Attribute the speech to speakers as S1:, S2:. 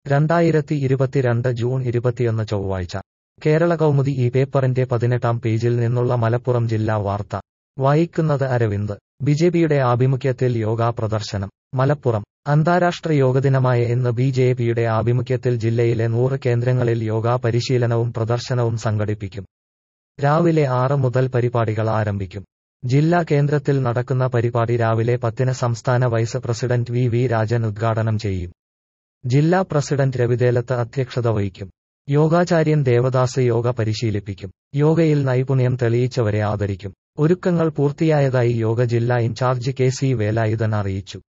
S1: രണ്ടായിരത്തി ഇരുപത്തിരണ്ട് ജൂൺ ഇരുപത്തിയൊന്ന് ചൊവ്വാഴ്ച കേരള കൗമുദി ഈ പേപ്പറിന്റെ പതിനെട്ടാം പേജിൽ നിന്നുള്ള മലപ്പുറം ജില്ലാ വാർത്ത വായിക്കുന്നത് അരവിന്ദ് ബിജെപിയുടെ ആഭിമുഖ്യത്തിൽ യോഗാ പ്രദർശനം മലപ്പുറം അന്താരാഷ്ട്ര യോഗദിനമായ ഇന്ന് ബി ജെ പിയുടെ ആഭിമുഖ്യത്തിൽ ജില്ലയിലെ നൂറ് കേന്ദ്രങ്ങളിൽ യോഗാ പരിശീലനവും പ്രദർശനവും സംഘടിപ്പിക്കും രാവിലെ ആറ് മുതൽ പരിപാടികൾ ആരംഭിക്കും ജില്ലാ കേന്ദ്രത്തിൽ നടക്കുന്ന പരിപാടി രാവിലെ പത്തിന് സംസ്ഥാന vice president V V Rajan ഉദ്ഘാടനം ചെയ്യും ജില്ലാ പ്രസിഡന്റ് രവിദേലത്ത് അധ്യക്ഷത വഹിക്കും യോഗാചാര്യൻ ദേവദാസ് യോഗ പരിശീലിപ്പിക്കും യോഗയിൽ നൈപുണ്യം തെളിയിച്ചവരെ ആദരിക്കും ഒരുക്കങ്ങൾ പൂർത്തിയായതായി യോഗ ജില്ലാ ഇൻചാർജ് കെ സി വേലായുധൻ അറിയിച്ചു